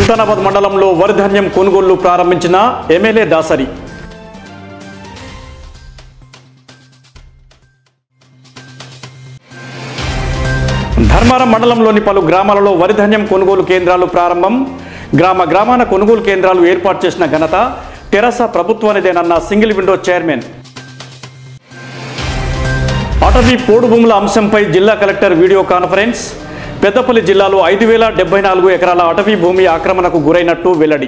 సుల్తానాబాద్ మండలంలో వరి ధాన్యం కొనుగోళ్లు ప్రారంభించిన ఎమ్మెల్యే దాసరి ధర్మారం మండలంలోని పలు గ్రామాలలో వరి ధాన్యం కొనుగోలు కేంద్రాలు ప్రారంభం గ్రామ గ్రామాన కొనుగోలు కేంద్రాలు ఏర్పాటు చేసిన ఘనత తెరస ప్రభుత్వానిదేనన్న సింగిల్ విండో చైర్మన్ అటవీ పోడు భూముల అంశంపై జిల్లా కలెక్టర్ వీడియో కాన్ఫరెన్స్ పెద్దపల్లి జిల్లాలో ఐదు వేల డెబ్బై నాలుగు ఎకరాల అటవీ భూమి ఆక్రమణకు గురైనట్టు వెల్లడి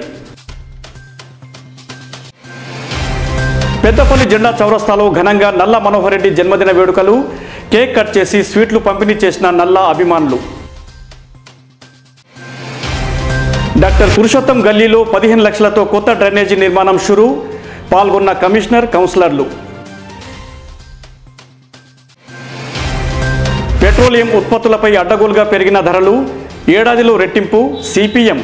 పెద్దపల్లి జెండా చౌరస్తాలో ఘనంగా నల్ల మనోహర్ రెడ్డి జన్మదిన వేడుకలు కేక్ కట్ చేసి స్వీట్లు పంపిణీ చేసిన నల్ల అభిమానులు డాక్టర్ పురుషోత్తం గల్లీలో పదిహేను లక్షలతో కొత్త డ్రైనేజీ నిర్మాణం షురు పాల్గొన్న కమిషనర్ కౌన్సిలర్లు పెట్రోలియం ఉత్పత్తులపై అడ్డగోలుగా పెరిగిన ధరలు ఏడాదిలో రెట్టింపు సిపిఎం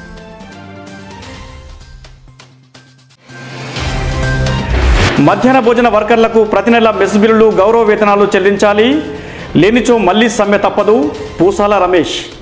మధ్యాహ్న భోజన వర్కర్లకు ప్రతి నెల మెస్ బిల్లులు గౌరవ వేతనాలు చెల్లించాలి లేనిచో మళ్లీ సమ్మె తప్పదు పూసాల రమేష్